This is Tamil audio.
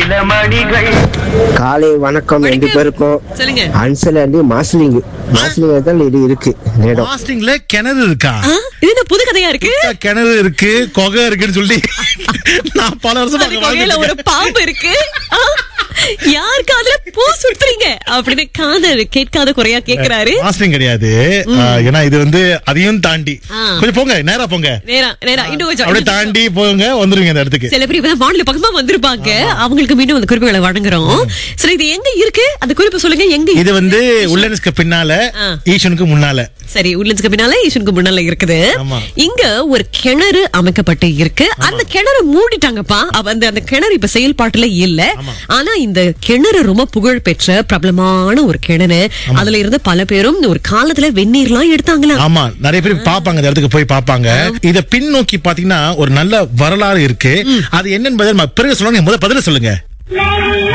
நீலமணிகள் காலை வணக்கம் ரெண்டு பேருக்கும் சொல்லுங்க அன்சல் அண்டி மாஸ்லிங் மாஸ்லிங் தான் இது இருக்கு இடம் மாஸ்டிங்ல கிணறு இருக்கா ஆ, இது என்ன புது கதையா இருக்கு கிணறு இருக்கு கொகை இருக்குன்னு சொல்லி நான் பல வருஷமா அது அங்க கொகையில வாழ்ந்துட்டு ஒரு இருக்கேன். பாம்பு இருக்கு ஆ, யாருக்கு அதுல பூ சுத்துறீங்க அப்படின்னு காதல் கேட்காத குறையா கேக்குறாரு மாஸ்டிங் கிடையாது ஆ, ஏன்னா இது வந்து அதையும் தாண்டி ஆ. கொஞ்சம் போங்க நேரா போங்க நேரா நேரா இன்னும் கொஞ்சம் அப்படியே தாண்டி போங்க வந்துருவீங்க அந்த இடத்துக்கு சில பேர் இப்பதான் வானிலை பக்கமா வந்திருப்பாங்க அவங்களுக்கு மீண்டும் அந்த குறிப்புகளை வழங்குறோம் சரி இது எங்க இருக்கு அந்த குறிப்பு சொல்லுங்க எங்க இது வந்து உள்ளனுக்கு பின்னால ஆ. ஈஷனுக்கு முன்னால சரி உள்ளன்ஸ்க்கு பின்னால ஈஸ்வனுக்கு முன்னால இருக்குது ஆமா. இங்க ஒரு கிணறு அமைக்கப்பட்டு இருக்கு அந்த கிணறு மூடிட்டாங்கப்பா அவ அந்த அந்த கிணறு இப்ப செயல்பாட்டுல இல்ல ஆனா இந்த கிணறு ரொம்ப புகழ் பெற்ற பிரபலமான ஒரு கிணறு அதுல இருந்து பல பேரும் ஒரு காலத்துல வெந்நீர்லாம் எடுத்தாங்களா ஆமா நிறைய பேர் பாப்பாங்க அந்த இடத்துக்கு போய் பாப்பாங்க இத பின்னோக்கி பாத்தீங்கன்னா ஒரு நல்ல வரலாறு இருக்கு அது என்னன்னு பதில் பிறகு சொல்லுங்க முதல்ல பதில சொல்லுங்க